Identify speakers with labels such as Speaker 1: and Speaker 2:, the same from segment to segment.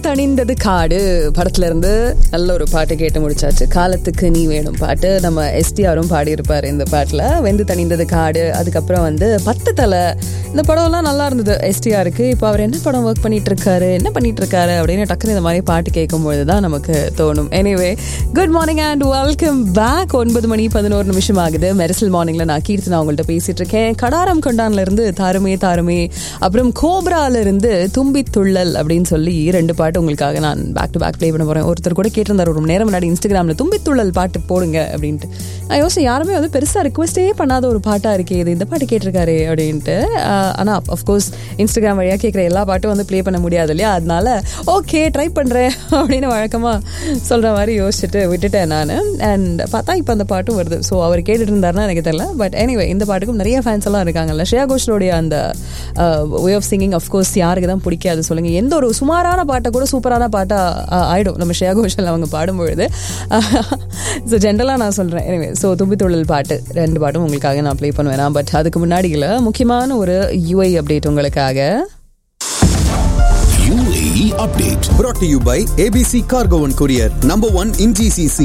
Speaker 1: தணிந்தது காடு படத்துல இருந்து நல்ல ஒரு பாட்டு கேட்டு முடிச்சாச்சு காலத்துக்கு நீ வேணும் பாட்டு நம்ம எஸ்டிஆரும் பாடியிருப்பாரு இந்த பாட்டுல வெந்து தணிந்தது காடு அதுக்கப்புறம் வந்து பத்து தலை இந்த படம்லாம் நல்லா இருந்தது எஸ்டிஆருக்கு இப்போ அவர் என்ன படம் ஒர்க் பண்ணிட்டு இருக்காரு என்ன பண்ணிட்டு இருக்காரு அப்படின்னு டக்குனு இந்த மாதிரி பாட்டு கேட்கும்பொழுது தான் நமக்கு தோணும் anyway good morning and welcome back ஒன்பது மணி பதினோரு நிமிஷம் ஆகுது மெரிசல் மார்னிங்ல நான் கீர்த்தனா உங்கள்கிட்ட பேசிட்டு இருக்கேன் கடாரம் கொண்டான்ல இருந்து தாருமே தாருமே அப்புறம் கோப்ரால இருந்து தும்பி துள்ளல் அப்படின்னு சொல்லி ரெண்டு பாட்டு உங்களுக்காக நான் பேக் டு பேக் ப்ளே பண்ண போறேன் ஒருத்தர் கூட கேட்டிருந்தார் ஒரு நேரம் முன்னாடி இன்ஸ்டாகிராம்ல தும்பி துள்ளல் பாட்டு போடுங்க அப்படின்ட்டு நான் யோசிச்சு யாருமே வந்து பெருசா ரிக்வஸ்டே பண்ணாத ஒரு பாட்டா இருக்கே இது இந்த பாட்டு கேட்டிருக்காரு அப்படின்ட்டு ஆஹ் ஆனா அஃப்கோர்ஸ் இன்ஸ்டாகிராம் வழியா கேட்குற எல்லா பாட்டும் வந்து ப்ளே பண்ண முடியாது இல்லையா அதனால ஓகே ட்ரை பண்றேன் அப்படின்னு வழக்கமா சொல்ற மாதிரி யோசிச்சுட்டு விட்டுட்டேன் நான் அண்ட் பார்த்தா இப்போ அந்த பாட்டும் வருது ஸோ அவர் கேட்டுட்டு இருந்தாருன்னா எனக்கு தெரியல பட் எனிவே இந்த பாட்டுக்கும் நிறைய ஃபேன்ஸ் எல்லாம் இருக்காங்கல்ல ஸ்ரேயா கோஷலோடைய அந்த வே ஆஃப் சிங்கிங் அஃப்கோர்ஸ் யாருக்கு தான் பிடிக்காது சொல்லுங்க எந்த ஒரு சுமாரான பாட்டை கூட சூப்பரான பாட்டா ஆஹ் ஆயிடும் நம்ம ஸ்ரேயா கோஷல் அவங்க பாடும்பொழுது ஸோ ஜென்ரலாக நான் சொல்கிறேன் எனிவே ஸோ தும்பி தொழில் பாட்டு ரெண்டு பாட்டும் உங்களுக்காக நான் ப்ளே பண்ணுவேன் பட் அதுக்கு முன்னாடியில் முக்கியமான ஒரு யூஐ அப்டேட் உங்களுக்காக
Speaker 2: UAE update.
Speaker 3: brought to you by ABC Cargo and Courier, number one in GCC.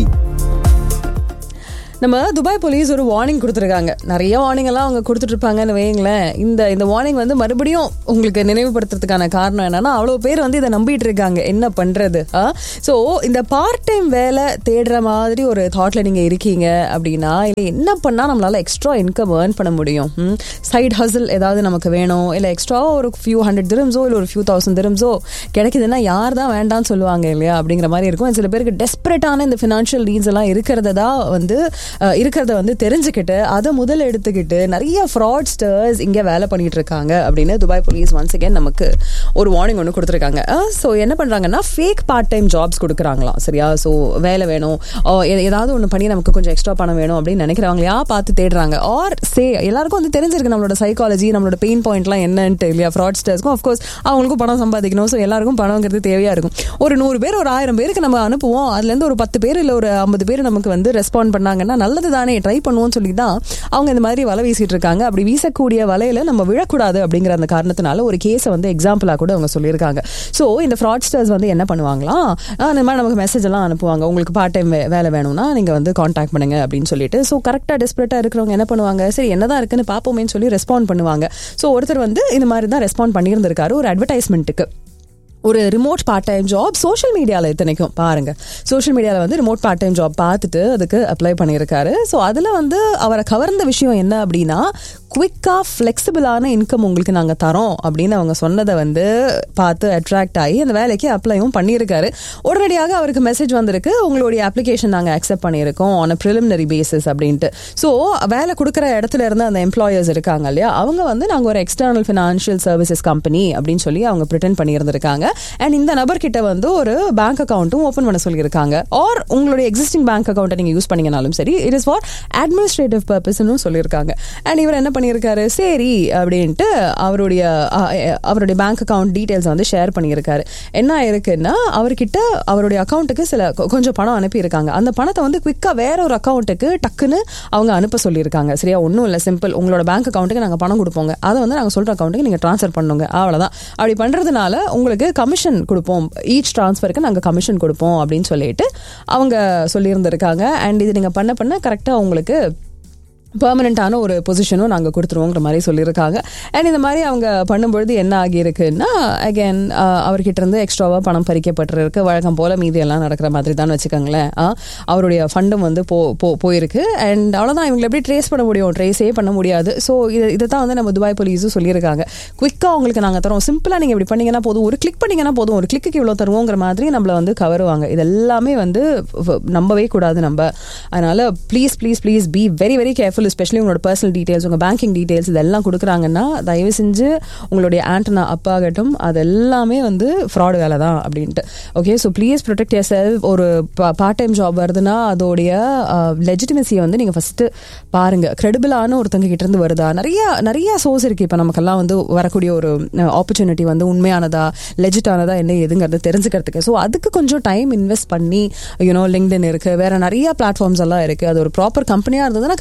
Speaker 1: நம்ம துபாய் போலீஸ் ஒரு வார்னிங் கொடுத்துருக்காங்க நிறைய வார்னிங் எல்லாம் அவங்க கொடுத்துட்டு இருப்பாங்கன்னு வைங்களேன் இந்த இந்த வார்னிங் வந்து மறுபடியும் உங்களுக்கு நினைவுபடுத்துறதுக்கான காரணம் என்னன்னா அவ்வளோ பேர் வந்து இதை நம்பிட்டு இருக்காங்க என்ன பண்றது ஸோ இந்த பார்ட் டைம் வேலை தேடுற மாதிரி ஒரு தாட்ல நீங்க இருக்கீங்க அப்படின்னா இல்லை என்ன பண்ணா நம்மளால எக்ஸ்ட்ரா இன்கம் ஏர்ன் பண்ண முடியும் சைட் ஹசில் ஏதாவது நமக்கு வேணும் இல்லை எக்ஸ்ட்ரா ஒரு ஃபியூ ஹண்ட்ரட் திரம்ஸோ இல்லை ஒரு ஃபியூ தௌசண்ட் திரம்ஸோ கிடைக்குதுன்னா யார் தான் வேண்டாம்னு சொல்லுவாங்க இல்லையா அப்படிங்கிற மாதிரி இருக்கும் சில பேருக்கு டெஸ்பரேட்டான இந்த ஃபினான்ஷியல் நீட்ஸ் எல்லாம் இருக்கிறத தான் வந்து அஹ், இருக்கிறத வந்து தெரிஞ்சுக்கிட்டு அதை முதல் எடுத்துக்கிட்டு நிறைய ஃப்ராட்ஸ்டர்ஸ் இங்கே வேலை பண்ணிட்டு இருக்காங்க அப்படின்னு துபாய் போலீஸ் ஒன்ஸ் அகேன் நமக்கு ஒரு வார்னிங் ஒன்று கொடுத்துருக்காங்க ஸோ என்ன பண்ணுறாங்கன்னா ஃபேக் பார்ட் டைம் ஜாப்ஸ் கொடுக்குறாங்களாம் சரியா ஸோ வேலை வேணும் அஹ், எ- ஏதாவது ஒன்று பண்ணி நமக்கு கொஞ்சம் எக்ஸ்ட்ரா பணம் வேணும் அப்படின்னு நினைக்கிறவங்களையா பார்த்து தேடுறாங்க ஆர் சே எல்லாருக்கும் வந்து தெரிஞ்சிருக்கு நம்மளோட சைக்காலஜி நம்மளோட பெயின் பாயிண்ட்லாம் என்னன்ட்டு இல்லையா ஃப்ராட்ஸ்டர்ஸ்க்கும் அஃப்கோர்ஸ் அவங்களுக்கும் பணம் சம்பாதிக்கணும் ஸோ எல்லாருக்கும் பணங்கிறது தேவையா இருக்கும் ஒரு நூறு பேர் ஒரு ஆயிரம் பேருக்கு நம்ம அனுப்புவோம் அதுலேருந்து ஒரு பத்து பேர் இல்லை ஒரு ஐம்பது பேர் நமக்கு வந்து ரெஸ்பாண்ட் பண்ணாங்கன்னா நல்லது தானே ட்ரை பண்ணுவோம்னு சொல்லி தான் அவங்க இந்த மாதிரி வலை வீசிட்டு இருக்காங்க அப்படி வீசக்கூடிய வலையில நம்ம விழக்கூடாது அப்படிங்கிற அந்த காரணத்தினால ஒரு கேஸை வந்து எக்ஸாம்பிளா கூட அவங்க சொல்லியிருக்காங்க ஸோ இந்த ஃப்ராட்ஸ்டர்ஸ் வந்து என்ன பண்ணுவாங்களாம் ஆஹ் இந்த மாதிரி நமக்கு மெசேஜ் எல்லாம் அனுப்புவாங்க உங்களுக்கு பார்ட் டைம் வேலை வேணும்னா நீங்க வந்து காண்டாக்ட் பண்ணுங்க அப்படின்னு சொல்லிட்டு ஸோ கரெக்டாக டெஸ்பரேட்டா இருக்கிறவங்க என்ன பண்ணுவாங்க சரி என்னதான் இருக்குன்னு பார்ப்போமேன்னு சொல்லி ரெஸ்பாண்ட் பண்ணுவாங்க ஸோ ஒருத்தர் வந்து இந்த மாதிரி தான் ரெஸ்பாண்ட் பண்ணியிருந்திருக்காரு ஒரு அட்வர்டைஸ்மெண்ட்டுக்கு ஒரு remote part time job social மீடியாவில் இத்தனைக்கும் பாருங்க சோஷியல் மீடியாவில் வந்து ரிமோட் பார்ட் டைம் ஜாப் பார்த்துட்டு அதுக்கு அப்ளை பண்ணியிருக்காரு ஸோ அதில் வந்து அவரை கவர்ந்த விஷயம் என்ன அப்படின்னா குவிக்காக ஃப்ளெக்சிபிளான இன்கம் உங்களுக்கு நாங்கள் தரோம் அப்படின்னு அவங்க சொன்னதை வந்து பார்த்து அட்ராக்ட் ஆகி அந்த வேலைக்கு அப்ளையும் பண்ணியிருக்காரு உடனடியாக அவருக்கு மெசேஜ் வந்திருக்கு உங்களுடைய அப்ளிகேஷன் நாங்கள் அக்செப்ட் பண்ணியிருக்கோம் ஆன் அ ப்ரிலிமினரி பேசிஸ் அப்படின்ட்டு ஸோ வேலை கொடுக்குற இடத்துல இருந்து அந்த எம்ப்ளாயர்ஸ் இருக்காங்க இல்லையா அவங்க வந்து நாங்கள் ஒரு எக்ஸ்டர்னல் ஃபினான்ஷியல் சர்வீசஸ் கம்பெனி அப்படின்னு சொல்லி அவங்க ப்ரிட்டன் பண்ணியிருந்திருக்காங்க அண்ட் இந்த நபர்கிட்ட வந்து ஒரு பேங்க் அக்கௌண்ட்டும் ஓப்பன் பண்ண சொல்லியிருக்காங்க ஆர் உங்களுடைய எக்ஸிஸ்டிங் பேங்க் அக்கௌண்ட்டை நீங்கள் யூஸ் பண்ணீங்கனாலும் சரி இட் இஸ் ஃபார் அட்மினிஸ்ட்ரேட்டிவ் பர்பஸ்னு சொல்லியிருக்காங்க அண்ட் இவர் என்ன பண்ணியிருக்காரு சரி அப்படின்ட்டு அவருடைய அஹ், அஹ், அவருடைய பேங்க் அக்கௌண்ட் டீட்டெயில்ஸ் வந்து ஷேர் பண்ணியிருக்காரு என்ன இருக்குன்னா அவர்கிட்ட அவருடைய அக்கௌண்ட்டுக்கு சில கொ- கொஞ்சம் பணம் அனுப்பியிருக்காங்க அந்த பணத்தை வந்து குவிக்காக வேற ஒரு அக்கௌண்ட்டுக்கு டக்குன்னு அவங்க அனுப்ப சொல்லியிருக்காங்க சரியா ஒன்றும் இல்லை சிம்பிள் உங்களோட பேங்க் அக்கௌண்ட்டுக்கு நாங்கள் பணம் கொடுப்போங்க அதை வந்து நாங்கள் சொல்கிற அக்கௌண்ட்டுக்கு நீங்கள் ட்ரான்ஸ்ஃபர் பண்ணுங்க அவ்வளோதான் அப்படி பண்ணுறதுனால உங்களுக்கு கமிஷன் கொடுப்போம் ஈச் ட்ரான்ஸ்ஃபருக்கு நாங்கள் கமிஷன் கொடுப்போம் அப்படின்னு சொல்லிட்டு அவங்க சொல்லியிருந்திருக்காங்க அண்ட் இது நீங்கள் பண்ண பண்ண கரெக்டாக உங்களுக்கு பெர்மனண்ட்டான ஒரு பொசிஷனும் நாங்கள் கொடுத்துருவோங்கிற மாதிரி சொல்லியிருக்காங்க அண்ட் இந்த மாதிரி அவங்க பண்ணும்பொழுது என்ன ஆகியிருக்குன்னா அகைன் அவர்கிட்ட இருந்து எக்ஸ்ட்ராவாக பணம் பறிக்கப்பட்டிருக்கு வழக்கம் போல் மீதி எல்லாம் நடக்கிற மாதிரி தான் வச்சுக்கோங்களேன் ஆ, அவருடைய ஃபண்டும் வந்து போ போ- போயிருக்கு அண்ட் அவ்வளோதான் இவங்களை எப்படி ட்ரேஸ் பண்ண முடியும் ட்ரேஸே பண்ண முடியாது ஸோ இது இதை தான் வந்து நம்ம துபாய் போலீஸும் சொல்லியிருக்காங்க குயிக்காக உங்களுக்கு நாங்கள் தரோம் சிம்பிளாக நீங்கள் இப்படி பண்ணீங்கன்னா போதும் ஒரு கிளிக் பண்ணீங்கன்னா போதும் ஒரு கிளிக்கு இவ்வளோ தருவோங்கிற மாதிரி நம்மளை வந்து கவருவாங்க இது எல்லாமே வந்து வ- நம்பவே கூடாது நம்ம அதனால please please please be very very careful especially உங்களோட பர்சனல் டீடைல்ஸ் உங்கள் பேங்கிங் டீடைல்ஸ் இதெல்லாம் கொடுக்குறாங்கன்னா தயவு செஞ்சு உங்களுடைய ஆண்டனா அப்பாகட்டும் அது எல்லாமே வந்து ஃப்ராட் வேலை தான் அப்படின்ட்டு okay so please protect yourself ஒரு பார்ட் டைம் ஜாப் வருதுன்னா அதோடைய லெஜிட்டிமசியை வந்து நீங்கள் ஃபஸ்ட்டு பாருங்க கிரெடிபிளான ஒருத்தங்க கிட்ட இருந்து வருதா நிறைய நிறைய சோர்ஸ் இருக்கு இப்போ நமக்கெல்லாம் வந்து வரக்கூடிய ஒரு ஆப்பர்ச்சுனிட்டி வந்து உண்மையானதா லெஜிட்டானதா என்ன எதுங்கிறது தெரிஞ்சுக்கிறதுக்கு ஸோ அதுக்கு கொஞ்சம் டைம் இன்வெஸ்ட் பண்ணி யூனோ லிங்க்டின் இருக்கு வேற நிறைய பிளாட்ஃபார்ம்ஸ் எல்லாம் இருக்கு அது ஒரு ப்ராப்பர் கம்பெனியா இருந்ததுன்னா கண்டிப்பா அவங்களுக்கு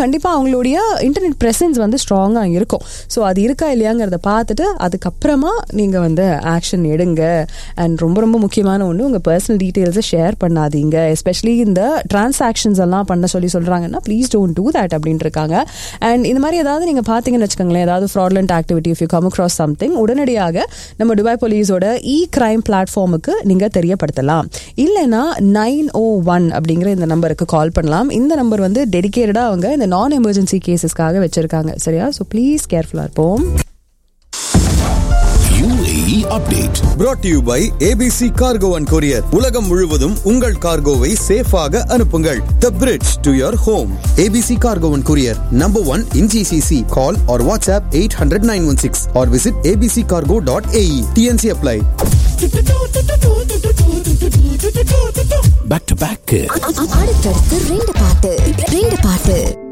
Speaker 1: அவங்களுடைய இன்டர்நெட் ப்ரெசன்ஸ் வந்து ஸ்ட்ராங்காக இருக்கும் ஸோ அது இருக்கா இல்லையாங்கிறத பார்த்துட்டு அதுக்கப்புறமா நீங்கள் வந்து ஆக்ஷன் எடுங்க அண்ட் ரொம்ப ரொம்ப முக்கியமான ஒன்று உங்கள் பர்சனல் டீட்டெயில்ஸை ஷேர் பண்ணாதீங்க எஸ்பெஷலி இந்த டிரான்சாக்ஷன்ஸ் எல்லாம் பண்ண சொல்லி சொல்கிறாங்கன்னா ப்ளீஸ் டோன்ட் டூ தட் அப்படின்ட்டு இருக்காங்க அண்ட் இந்த மாதிரி ஏதாவது நீங்கள் பார்த்தீங்கன்னு வச்சுக்கோங்களேன் ஏதாவது fraudulent activity if you come across something உடனடியாக நம்ம துபாய் போலீஸோட இ கிரைம் பிளாட்ஃபார்முக்கு நீங்கள் தெரியப்படுத்தலாம் இல்லைன்னா நைன் ஓ ஒன் அப்படிங்கிற இந்த நம்பருக்கு கால் பண்ணலாம் இந்த நம்பர் வந்து டெடிக்கேட்டடாக அவங்க இந்த நான் எமர்ஜென்சி கேசஸ்க்காக வச்சிருக்காங்க சரியா ஸோ ப்ளீஸ் கேர்ஃபுல்லாக இருப்போம்
Speaker 2: UAE update.
Speaker 3: brought to you by ABC Cargo and Courier. உலகம் முழுவதும் உங்கள் கார்கோவை சேஃபாக அனுப்புங்கள் The bridge to your home. ABC Cargo and Courier, number one in GCC. Call or WhatsApp 800-916 or visit abccargo.ae. TNC apply.
Speaker 2: Back to back.
Speaker 4: அடுத்தடுத்து ரெண்டு பாட்டு ரெண்டு பாட்டு